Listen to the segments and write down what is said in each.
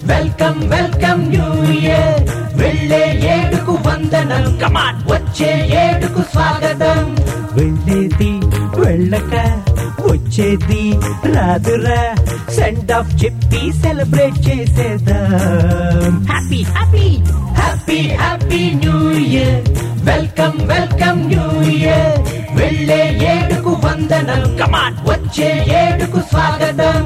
Welcome welcome new year వెళ్ళే ఏడుకు వందనం కమాన్ వచ్చే ఏడుకు స్వాగతం వెళ్ళేది వెళ్ళక వచ్చేది రాదురా సెండ్ ఆఫ్ చెప్పి సెలబ్రేట్ చేసేద్దాం happy happy happy happy new year welcome welcome new year వెళ్ళే ఏడుకు వందనం కమాన్ వచ్చే ఏడుకు స్వాగతం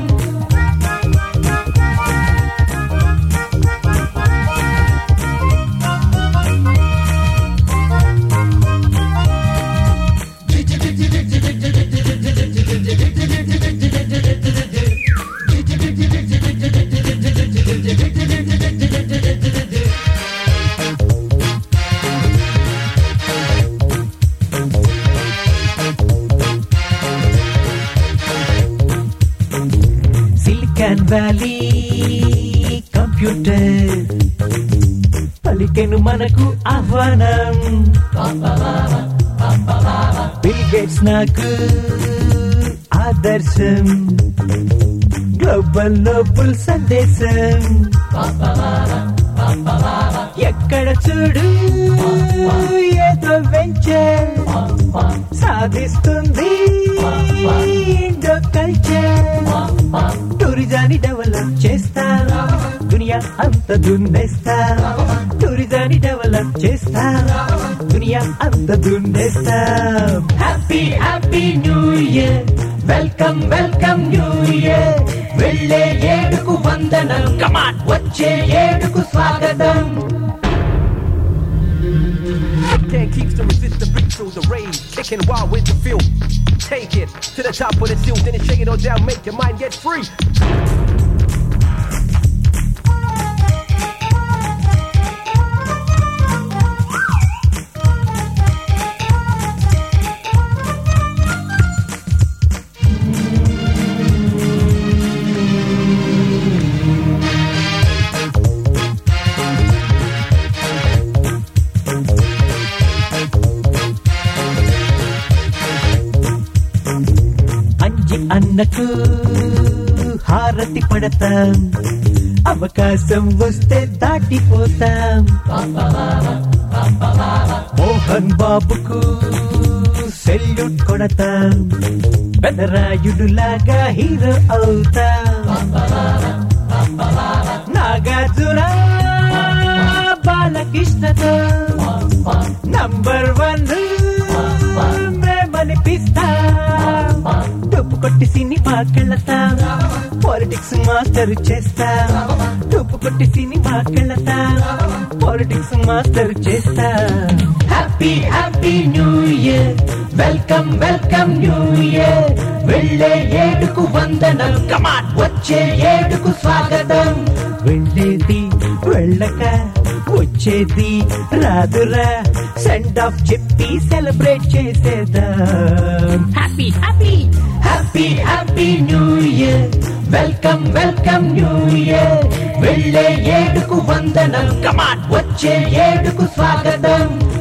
సిలికాన్ వ్యాలీ కంప్యూటర్ పలికెను మనకు ఆహ్వానం బిల్ గేట్స్ నాకు ఆదర్శం గ్లోబల్ నోబుల్ సందేశం ఎక్కడ చూడు ఏదో వెంచర్ సాధిస్తుంది ఇండో కల్చర్ టూరిజాన్ని డెవలప్ చేస్తా దునియా అంత దున్నేస్తా టూరిజాన్ని డెవలప్ చేస్తా దునియా అంత దున్నేస్తా happy happy new year welcome welcome new year వెళ్ళే ఏడుకు వందనం కమాన్ వచ్చే ఏడుకు స్వాగతం Can't keep to resist the beat through the rage. Kicking wild with the feel. Take it to the top of the hill, then shake it all down, make your mind get free. Anji అన్నకు హారతి పడతాం అవకాశం వస్తే దాటిపోతాం మోహన్ బాబుకు salute కొడతాం పెదరాయుడులాగా hero అవుతాం నాగార్జున బాలకృష్ణతో నంబర్ వన్ మేమనిపిస్తా డబ్బు కొట్టి సినిమాకెళ్ళతా పాలిటిక్స్ మాస్టర్ చేస్తా డబ్బు కొట్టి సినిమాకెళ్ళతా పాలిటిక్స్ మాస్టర్ చేస్తా happy happy new year welcome welcome new year వెళ్ళే ఏడుకు వందనం కమాన్ వచ్చే ఏడుకు స్వాగతం వెళ్ళేది వెళ్ళక వచ్చేది రాదురా సెండ్ ఆఫ్ చెప్పి సెలబ్రేట్ చేసేద్దాం happy happy happy happy new year welcome welcome new year వెళ్ళే ఏడుకు వందనం కమాన్ వచ్చే ఏడుకు స్వాగతం